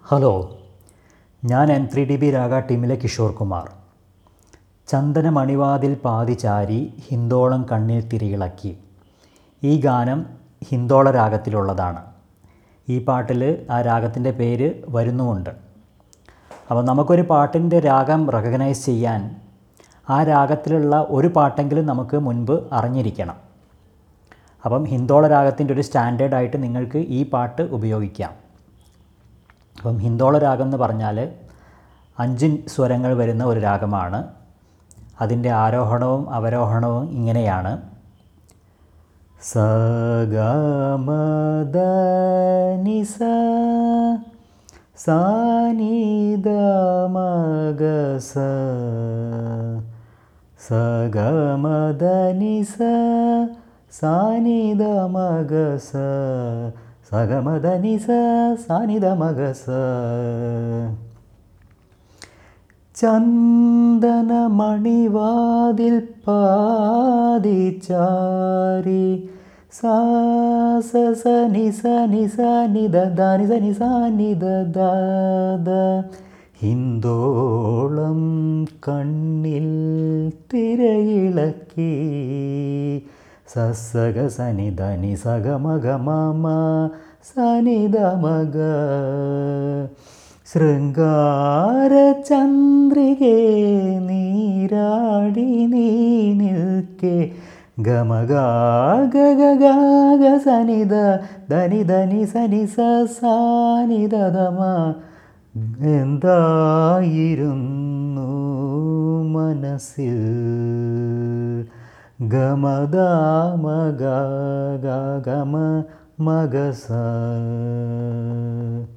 hello ഞാൻ N three D B Raga ടീമിലെ കിഷോർ കുമാർ ചന്ദനമണിവാതിൽ പാതിചാരി ഹിന്ദോളം കണ്ണിൽ തിരിയിളക്കി ഈ ഗാനം ഹിന്ദോള രാഗത്തിലുള്ളതാണ് ഈ പാട്ടിൽ ആ രാഗത്തിൻ്റെ പേര് വരുന്നുമുണ്ട് അപ്പോൾ നമുക്കൊരു പാട്ടിൻ്റെ രാഗം റെക്കഗ്നൈസ് ചെയ്യാൻ ആ രാഗത്തിലുള്ള ഒരു പാട്ടെങ്കിലും നമുക്ക് മുൻപ് അറിഞ്ഞിരിക്കണം അപ്പം ഹിന്ദോള രാഗത്തിൻ്റെ ഒരു സ്റ്റാൻഡേർഡായിട്ട് നിങ്ങൾക്ക് ഈ പാട്ട് ഉപയോഗിക്കാം അപ്പം ഹിന്ദോള രാഗം എന്ന് പറഞ്ഞാൽ അഞ്ച് സ്വരങ്ങൾ വരുന്ന ഒരു രാഗമാണ് അതിൻ്റെ ആരോഹണവും അവരോഹണവും ഇങ്ങനെയാണ് സ ഗ മ ദ നി സ സാ നി ദ മ ഗ സ സ ഗ മ ദ നി സ സാ നി ദ മ ഗ സ സ ഗ മ ദ നി സ സാ നി ദ മ ഗ സ ചന്ദനമണിവാതിൽ പാതിച്ചാരി സാ സ സ നി സ നി സ നി ദ ദ നി സ നി സ നി ദ ദ ദ ഹിന്ദോളം കണ്ണിൽ തിരയിളക്കി സസഗ സനി ധ നി സഗ മഗ മമ സനി ദ മഗ ശൃംഗാരചന്ദ്രികേ നീരാടി നീ നിൽക്കെ ഗമഗാഗഗാഗ സനിത ധനി ധനി സനി സ സാനിത ധമ എന്തായിരുന്നു മനസ്സിൽ ഗമദാമഗ ഗമ മഗസ